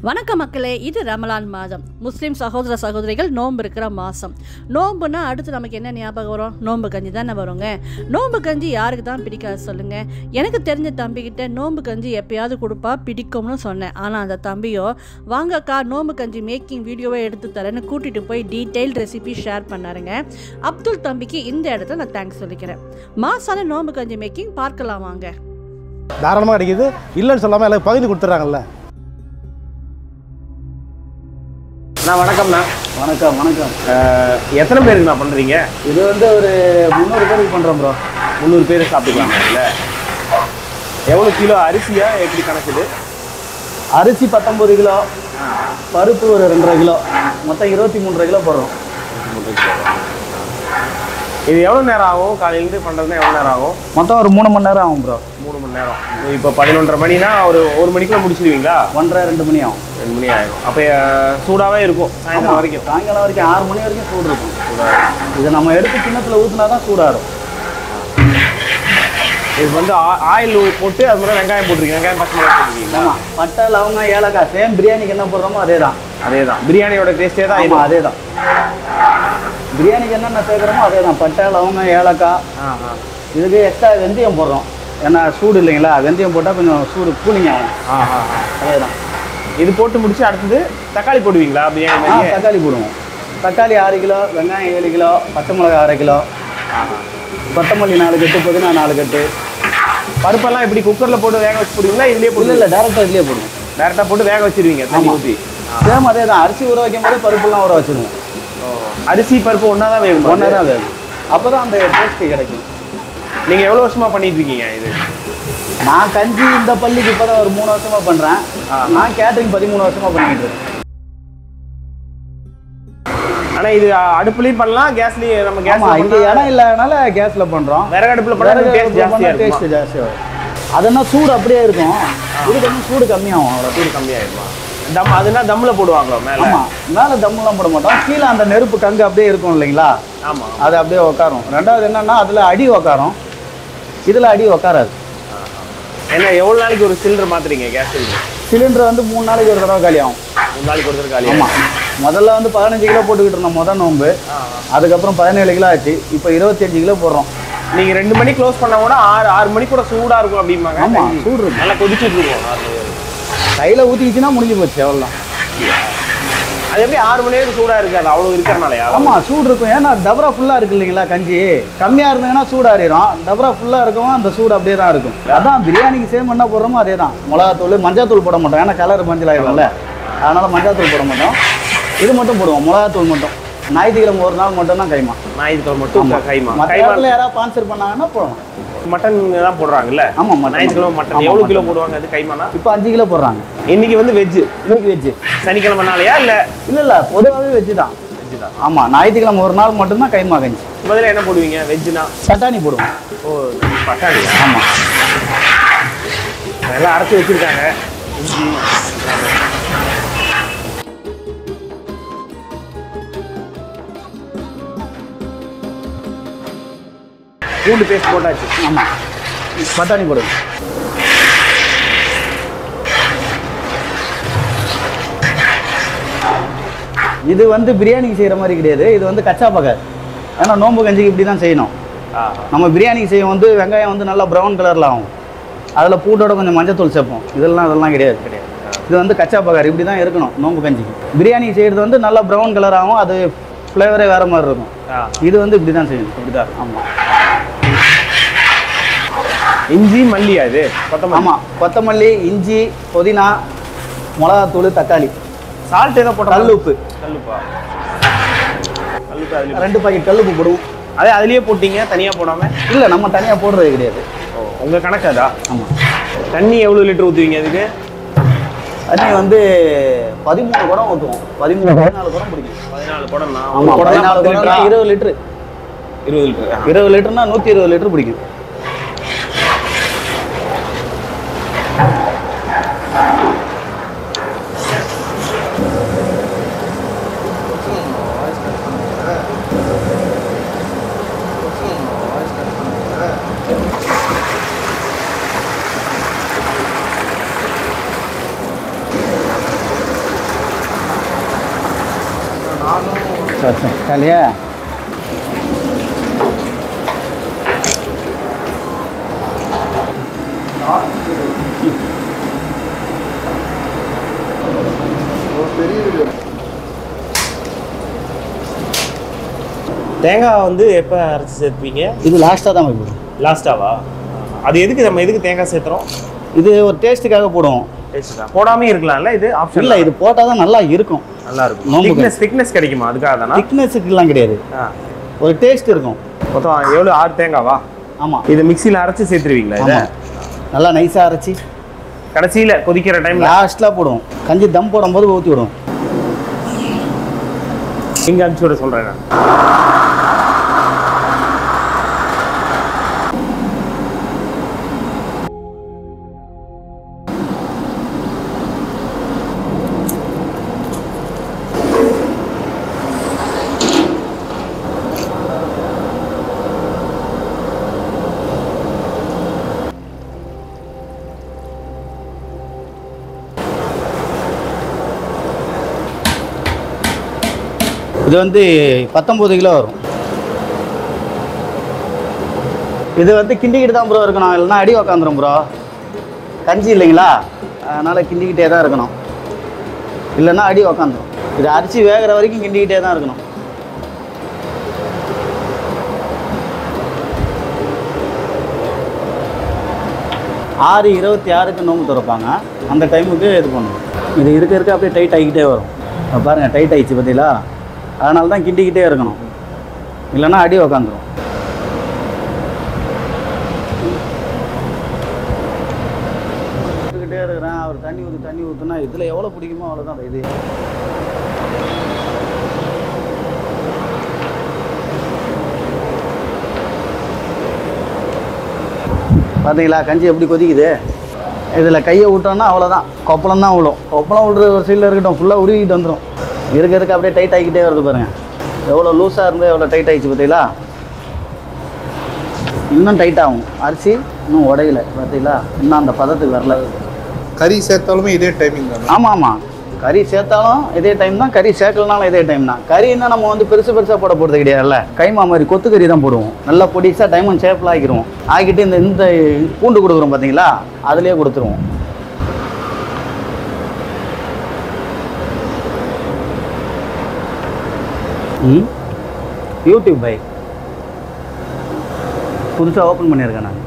வணக்க மக்களே இது ரமலான் மாதம் முஸ்லீம் சகோதர சகோதரிகள் நோன்பு இருக்கிற மாதம் நோன்புனா அடுத்து நமக்கு என்ன ஞாபகம் வரும் நோன்பு கஞ்சி தானே வருங்க நோன்பு கஞ்சி யாருக்கு தான் பிடிக்காது சொல்லுங்க எனக்கு தெரிஞ்ச தம்பிக்கிட்ட நோன்பு கஞ்சி எப்பயாவது கொடுப்பா பிடிக்கும்னு சொன்னேன் ஆனால் அந்த தம்பியோ வாங்கக்கா நோன்பு கஞ்சி மேக்கிங் வீடியோவை எடுத்து தரேன்னு கூட்டிகிட்டு போய் டீட்டெயில் ரெசிபி ஷேர் பண்ணாருங்க அப்துல் தம்பிக்கு இந்த இடத்துல நான் தேங்க்ஸ் சொல்லிக்கிறேன் மாசான நோன்பு கஞ்சி மேக்கிங் பார்க்கலாம் வாங்க தாராளமாக கிடைக்குது இல்லைன்னு சொல்லாமல் எல்லாம் பகிர்ந்து கொடுத்துட்றாங்கல்ல அண்ணா வணக்கம்ண்ணா வணக்கம் வணக்கம் அஹ், எத்தனை பேருக்குண்ணா பண்ணுறீங்க இது வந்து ஒரு முந்நூறு பேருக்கு பண்ணுறோம் ப்ரோ முந்நூறு பேர் சாப்பிட்டுக்கலாமா இல்லை எவ்வளோ கிலோ அரிசியா எப்படி கணக்குது அரிசி பத்தொம்பது கிலோ பருப்பு ஒரு ரெண்டரை கிலோ மொத்தம் இருபத்தி மூன்றரை கிலோ போடுறோம் இது எவ்வளோ நேரம் ஆகும் காலையிலேருந்து பண்ணுறதுனா எவ்வளோ நேரம் ஆகும் மொத்தம் ஒரு மூணு மணி நேரம் ஆகும் ப்ரோ மூணு மணி நேரம் இப்போ பதினொன்றரை மணினா ஒரு ஒரு மணிக்குள்ள முடிச்சிடுவீங்களா ஒன்றரை ரெண்டு மணி ஆகும் ரெண்டு மணி ஆயிடும் அப்போ சூடாகவே இருக்கும் சாயந்தரம் வரைக்கும் சாயங்காலம் வரைக்கும் ஆறு மணி வரைக்கும் சூடு இருக்கும் இதை நம்ம எடுத்து கிண்ணத்தில் ஊற்றினா தான் சூடாகும் இது வந்து ஆயில் போட்டு அது மாதிரி வெங்காயம் போட்டிருக்கீங்க வெங்காயம் பச்சை மிளகாய் போட்டிருக்கீங்களா ஆமாம் பட்டை லவங்கம் ஏலக்காய் சேம் பிரியாணிக்கு என்ன போடுறோமோ அதே தான் அதே தான் பிரியாணியோட டேஸ்ட்டே தான் இது ஆமாம் அதே தான் பிரியாணிக்கு என்னென்ன சேர்க்குறோமோ அதே தான் பட்டை லவங்கம் ஏலக்காய் ஆ ஆ இதுக்கு எக்ஸ்ட்ரா வெந்தயம் போடுறோம் ஏன்னா சூடு இல்லைங்களா வெந்தயம் போட்டால் கொஞ்சம் சூடு கூலிங் ஆகும் ஆ ஆ ஆ. அதே தான் இது போட்டு முடிச்சு அடுத்தது தக்காளி போடுவீங்களா பிரியாணி ஆ மாதிரியே தக்காளி போடுவோம் தக்காளி ஆறு கிலோ வெங்காயம் ஏழு கிலோ பச்சை மிளகாய் அரை கிலோ கொத்தமல்லி நாலு கட்டு புதினா நாலு கட்டு பருப்பெல்லாம் எப்படி குக்கர்ல போட்டு வேக வச்சு போடுவீங்களா இதுலயே இல்லை போட்டு இல்லை டேரெக்டாக இதுலேயே போடுவோம் டேரக்டா போட்டு வேக வச்சிருவீங்க தண்ணி ஆமா. ஊற்றி சேம் அதே தான் அரிசி ஊற வைக்கும் போது பருப்புலாம் ஊற வச்சிருவோம் அரிசி பருப்பு ஒன்றா தான் வேகும் ஒன்றா தான் வேகும் அப்போ தான் அந்த டேஸ்ட்டு கிடைக்கும் நீங்க எவ்வளவு வருஷமா பண்ணிட்டு இருக்கீங்க இது நான் கஞ்சி இந்த பள்ளிக்கு இப்போ தான் ஒரு மூணு வருஷமாக பண்ணுறேன் நான் கேட்டரிங் பதிமூணு வருஷமாக பண்ணிக்கிட்டு இருக்கேன் ஆனா இது அடுப்புலயும் பண்ணலாம் கேஸ்லயும் நம்ம கேஸ் ஆமாம் இங்கே இடம் இல்லாதனால கேஸில் பண்ணுறோம் விறகு அடுப்புல பண்ணா டேஸ்ட் ஜாஸ்தியா இருக்கும் டேஸ்ட் ஜாஸ்தியாக அதுனா சூடு அப்படியே இருக்கும் இது கொஞ்சம் சூடு கம்மியாகும் அவ்வளோ சூடு கம்மியாயிருமா தம் அதுனா தம்ல போடுவாங்களோ மேல ஆமாம் மேலே தம்முலாம் போட மாட்டோம் கீழே அந்த நெருப்பு கங்கு அப்படியே இருக்கும் இல்லைங்களா ஆமா அது அப்படியே உட்காரும் ரெண்டாவது என்னன்னா அதில் அடி உட்காரும் இதில் அடி உட்காராது என்ன எவ்வளவு நாளைக்கு ஒரு சிலிண்டர் மாத்துறீங்க கேஸ் சிலிண்டர் சிலிண்டர் வந்து மூணு நாளைக்கு ஒரு தடவை காலி ஆகும் மூணு நாளைக்கு ஒரு தடவை காலி ஆமாம் முதல்ல வந்து பதினஞ்சு கிலோ போட்டுக்கிட்டு இருந்தோம் முதல் நோம்பு அதுக்கப்புறம் பதினேழு கிலோ ஆச்சு இப்போ இருபத்தஞ்சு கிலோ போடுறோம் நீங்க ரெண்டு மணி க்ளோஸ் பண்ணா கூட ஆறு ஆறு மணி கூட சூடா இருக்கும் அப்படிம்பாங்க ஆமா, சூடு இருக்கும். நல்லா கொதிச்சுட்டு இருக்கும் அது. கையில் ஊற்றிக்கிச்சுன்னா முடிஞ்சு போச்சு அவ்வளோதான் அது எப்படி ஆறு மணி வரைக்கும் சூடா இருக்காது அவ்வளவு இருக்கிறனாலயா ஆமாம் சூடு இருக்கும் ஏன்னா டபரா ஃபுல்லாக இருக்கு இல்லைங்களா கஞ்சி கம்மியாக இருந்ததுன்னா சூடாறிடும் டபரா ஃபுல்லாக இருக்கவும் அந்த சூடு அப்படியே தான் இருக்கும் அதான் பிரியாணிக்கு சேம் என்ன போடுறோமோ அதே தான் மிளகாத்தூள் மஞ்சள் போட மாட்டோம் ஏன்னா கலர் மஞ்சள் ஆயிடும்ல அதனால மஞ்சள் போட மாட்டோம் இது மட்டும் போடுவோம் மிளகாத்தூள் மட்டும் ஞாயிற்றுக்கிழமை ஒரு நாள் மட்டும் தான் கைமா ஞாயிற்றுக்கிழமை மட்டும் கைமா மற்ற கைமா இடத்துல யாராவது ஸ்பான்சர் பண்ணாங்கன்னா போடணும் மட்டன் தான் போடுறாங்கல்ல ஆமாம் மட்டன் ஞாயிற்றுக்கிழமை மட்டன் ஆமா, எவ்வளவு கிலோ மட்டன். போடுவாங்க அது கைமானா இப்போ அஞ்சு கிலோ போடுறாங்க இன்னைக்கு வந்து வெஜ் இன்னைக்கு வெஜ்ஜு சனிக்கிழமை நாளையா இல்ல இல்லை இல்லை பொதுவாகவே வெஜ்ஜு தான் வெஜ் தான் ஆமாம் ஞாயிற்றுக்கிழமை ஒரு நாள் மட்டும்தான் கைமா கஞ்சி பதிலா என்ன போடுவீங்க வெஜ்னா சட்டாணி போடுவோம் ஓ பட்டாணியா ஆமாம் அதெல்லாம் அரைச்சி வச்சிருக்காங்க இஞ்சி பூண்டு பேஸ்ட் போட்டாச்சு ஆமாம் பட்டாணி போடுவோம் இது வந்து பிரியாணிக்கு செய்கிற மாதிரி கிடையாது இது வந்து கச்சா பகை ஏன்னா நோம்பு கஞ்சிக்கு இப்படி தான் செய்யணும் நம்ம பிரியாணிக்கு செய்யும் வந்து வெங்காயம் வந்து நல்லா ப்ரௌன் கலரில் ஆகும் அதில் பூண்டோட கொஞ்சம் மஞ்சத்தூள் சேர்ப்போம் இதெல்லாம் அதெல்லாம் கிடையாது கிடையாது இது வந்து கச்சா பகார் இப்படி தான் இருக்கணும் நோம்பு கஞ்சிக்கு பிரியாணி செய்கிறது வந்து நல்லா ப்ரௌன் கலர் ஆகும் அது ஃப்ளேவரே வேறு மாதிரி இருக்கும் இது வந்து இப்படி தான் செய்யணும் இப்படி தான் ஆமாம் இஞ்சி மல்லியா இது கொத்தமல்லி ஆமாம் கொத்தமல்லி இஞ்சி புதினா மிளகாத்தூள் தக்காளி சால்ட் ஏதோ போட்டா கல் உப்பு கல்லுப்பா கல்லுப்பு அதுல ரெண்டு பாக்கெட் கல் உப்பு போடுவோம் அதே அதுலயே போட்டீங்க தனியா போடாம இல்லை நம்ம தனியாக போடுறது கிடையாது ஓ, உங்க கணக்கு அதா ஆமாம் தண்ணி எவ்வளவு லிட்டர் ஊத்துவீங்க அதுக்கு தண்ணி வந்து பதிமூணு குடம் ஊற்றுவோம் பதிமூணு பதினாலு குடம் பிடிக்கும் பதினாலு குடம் ஆமாம் பதினாலு குடம்னா இருபது லிட்டரு இருபது லிட்டர் இருபது லிட்டர்னா நூற்றி இருபது லிட்டர் பிடிக்கும் சரி சரி காலியா தேங்காய் வந்து எப்போ அரைச்சி சேர்த்துப்பீங்க இது லாஸ்ட்டாக தான் வைக்கணும் லாஸ்ட்டாவா அது எதுக்கு நம்ம எதுக்கு தேங்காய் சேர்த்துறோம் இது ஒரு டேஸ்ட்டுக்காக போடுவோம் டேஸ்ட்டா போடாமே இருக்கலாம்ல இது ஆப்ஷன் இல்லை இது போட்டால் தான் நல்லா இருக்கும் நல்லா இருக்கும் நோம்பு திக்னஸ் திக்னஸ் கிடைக்குமா அதுக்காக தானா திக்னஸுக்குலாம் கிடையாது ஆ. ஒரு டேஸ்ட் இருக்கும் மொத்தம் எவ்வளோ ஆறு தேங்காவா ஆமாம் இது மிக்சியில் அரைச்சி சேர்த்துருவீங்களா இதை ஆமாம் நல்லா நைஸாக அரைச்சி கடைசியில் கொதிக்கிற டைமில் லாஸ்ட்டில் போடுவோம் கஞ்சி தம் போடும்போது ஊற்றி விடுவோம் இங்கே அனுப்பிச்சி விட சொல்கிறேன் நான் இது வந்து பத்தொம்பது கிலோ வரும் இது வந்து கிண்டிக்கிட்டு தான் ப்ரோ இருக்கணும் இல்லைன்னா அடி உக்காந்துரும் ப்ரோ கஞ்சி இல்லைங்களா அதனால் கிண்டிக்கிட்டே தான் இருக்கணும் இல்லைன்னா அடி உக்காந்துரும் இது அரிசி வேகிற வரைக்கும் கிண்டிக்கிட்டே தான் இருக்கணும் ஆறு இருபத்தி ஆறுக்கு நோம்பு திறப்பாங்க அந்த டைமுக்கு இது பண்ணுவோம் இது இருக்க இருக்க அப்படியே டைட் ஆகிக்கிட்டே வரும் இப்ப பாருங்க டைட் ஆயிடுச்சு பார்த்தீங்களா அதனால தான் கிண்டிக்கிட்டே இருக்கணும் இல்லைன்னா அடி உக்காந்துரும் ஊற்றிக்கிட்டே இருக்கிறேன் அவர் தண்ணி ஊற்றி தண்ணி ஊற்றுனா இதில் எவ்வளோ பிடிக்குமோ அவ்வளோதான் இது பார்த்தீங்களா கஞ்சி எப்படி கொதிக்குது இதில் கையை விட்டோன்னா அவ்வளோதான் கொப்பளம் தான் விழும் கொப்பளம் விடுற ஒரு சைடில் இருக்கட்டும் ஃபுல்லாக உருவிக்கிட்டு வந்துடும் இருக்க இருக்க அப்படியே டைட் ஆகிக்கிட்டே வருது பாருங்க எவ்வளோ லூஸாக இருந்து எவ்வளோ டைட் ஆகிடுச்சு பார்த்தீங்களா இன்னும் டைட் ஆகும் அரிசி இன்னும் உடையல பார்த்தீங்களா இன்னும் அந்த பதத்துக்கு வரல கறி சேர்த்தாலுமே இதே டைமிங் தானே ஆமாம் ஆமாம் கறி சேர்த்தாலும் இதே டைம் தான் கறி சேர்க்கலனாலும் இதே டைம் தான் கறின்னா நம்ம வந்து பெருசு பெருசாக போட போகிறது கிடையாதுல்ல கைமா மாதிரி கொத்து கறி தான் போடுவோம் நல்லா பொடிசாக டைமண்ட் ஷேப்பில் ஆக்கிடுவோம் ஆக்கிட்டு இந்த இந்த பூண்டு கொடுக்குறோம் பார்த்தீங்களா அதுலேயே கொடுத்துருவோம் ம் யூடியூப் பை புதுசாக ஓப்பன் பண்ணியிருக்கேன் நான்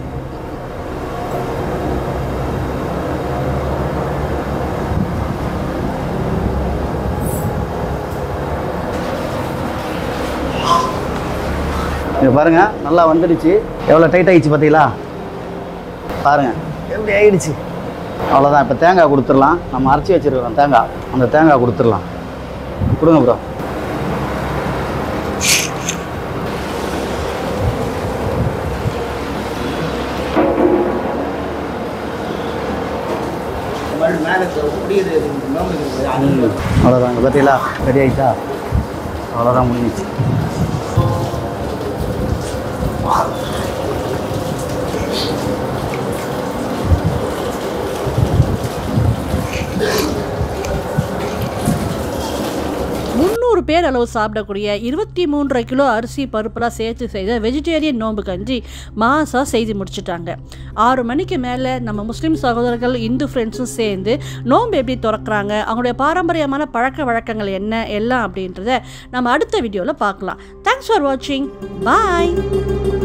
இது பாருங்க நல்லா வந்துடுச்சு எவ்வளோ டைட் ஆயிடுச்சு பார்த்தீங்களா பாருங்க எப்படி ஆயிடுச்சு அவ்வளோதான் இப்போ தேங்காய் கொடுத்துடலாம் நம்ம அரைச்சி வச்சிருக்கிறோம் தேங்காய் அந்த தேங்காய் கொடுத்துடலாம் கொடுங்க ப்ரோ அவ்வளோதான் இங்க பார்த்தீங்களா ரெடி ஆயிடுச்சா அவ்வளோதான் முடிஞ்சிச்சு முந்நூறு பேர் அளவு சாப்பிடக்கூடிய இருபத்தி மூன்றரை கிலோ அரிசி பருப்பெல்லாம் சேர்த்து செய்த வெஜிடேரியன் நோன்பு கஞ்சி மாசா செய்து முடிச்சிட்டாங்க ஆறு மணிக்கு மேலே நம்ம முஸ்லீம் சகோதரர்கள் இந்து ஃப்ரெண்ட்ஸும் சேர்ந்து நோன்பு எப்படி திறக்கிறாங்க அவங்களுடைய பாரம்பரியமான பழக்க வழக்கங்கள் என்ன எல்லாம் அப்படின்றத நம்ம அடுத்த வீடியோவில் பார்க்கலாம் தேங்க்ஸ் ஃபார் வாட்சிங் பாய்